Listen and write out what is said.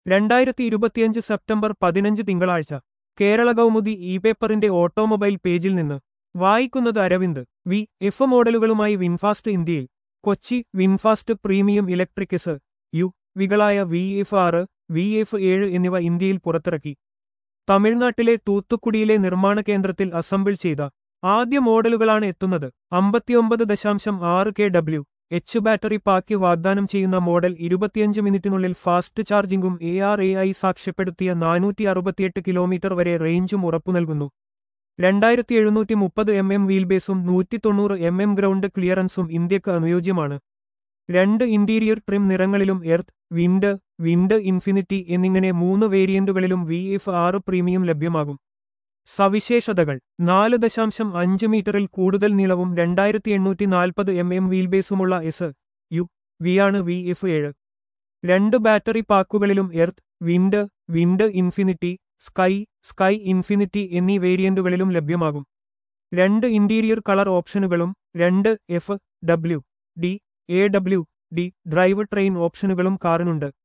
രണ്ടായിരത്തി ഇരുപത്തിയഞ്ച് സെപ്റ്റംബർ പതിനഞ്ച് തിങ്കളാഴ്ച കേരള കൗമുദി ഇ പേപ്പറിന്റെ ഓട്ടോമൊബൈൽ പേജിൽ നിന്ന് വായിക്കുന്നത് അരവിന്ദ് വി എഫ് മോഡലുകളുമായി വിൻഫാസ്റ്റ് ഇന്ത്യയിൽ Kochi VinFast premium electric S U വികളായ വി എഫ് ആറ് വി എഫ് ഏഴ് എന്നിവ ഇന്ത്യയിൽ പുറത്തിറക്കി തമിഴ്നാട്ടിലെ തൂത്തുക്കുടിയിലെ നിർമ്മാണ കേന്ദ്രത്തിൽ അസംബിൾ ചെയ്ത ആദ്യ മോഡലുകളാണ് എത്തുന്നത് അമ്പത്തിയൊമ്പത് ദശാംശം ആറ് K W H battery pack വാഗ്ദാനം ചെയ്യുന്ന മോഡൽ ഇരുപത്തിയഞ്ച് മിനിറ്റിനുള്ളിൽ ഫാസ്റ്റ് ചാർജിംഗും എ ആർ എ ഐ സാക്ഷ്യപ്പെടുത്തിയ നാനൂറ്റി അറുപത്തിയെട്ട് കിലോമീറ്റർ വരെ റേഞ്ചും ഉറപ്പു നൽകുന്നു രണ്ടായിരത്തി എഴുന്നൂറ്റി മുപ്പത് എം എം വീൽബേസും നൂറ്റി തൊണ്ണൂറ് എം എം ഗ്രൗണ്ട് ക്ലിയറൻസും ഇന്ത്യക്ക് അനുയോജ്യമാണ് രണ്ട് ഇന്റീരിയർ ട്രിം നിറങ്ങളിലും എർത്ത് വിൻഡ് വിൻഡ് ഇൻഫിനിറ്റി എന്നിങ്ങനെ മൂന്ന് വേരിയന്റുകളിലും വി എഫ് ആറ് പ്രീമിയം ലഭ്യമാകും സവിശേഷതകൾ നാല് ദശാംശം അഞ്ച് മീറ്ററിൽ കൂടുതൽ നീളവും രണ്ടായിരത്തി എണ്ണൂറ്റി നാൽപ്പത് എം എം വീൽബേസുമുള്ള എസ് യു വിയാണ് വി എഫ് ഏഴ് രണ്ട് ബാറ്ററി പാക്കുകളിലും earth wind wind infinity sky sky infinity എന്നീ വേരിയന്റുകളിലും ലഭ്യമാകും രണ്ട് ഇന്റീരിയർ കളർ ഓപ്ഷനുകളും രണ്ട് F W D A W D drive train ഓപ്ഷനുകളും കാറിനുണ്ട്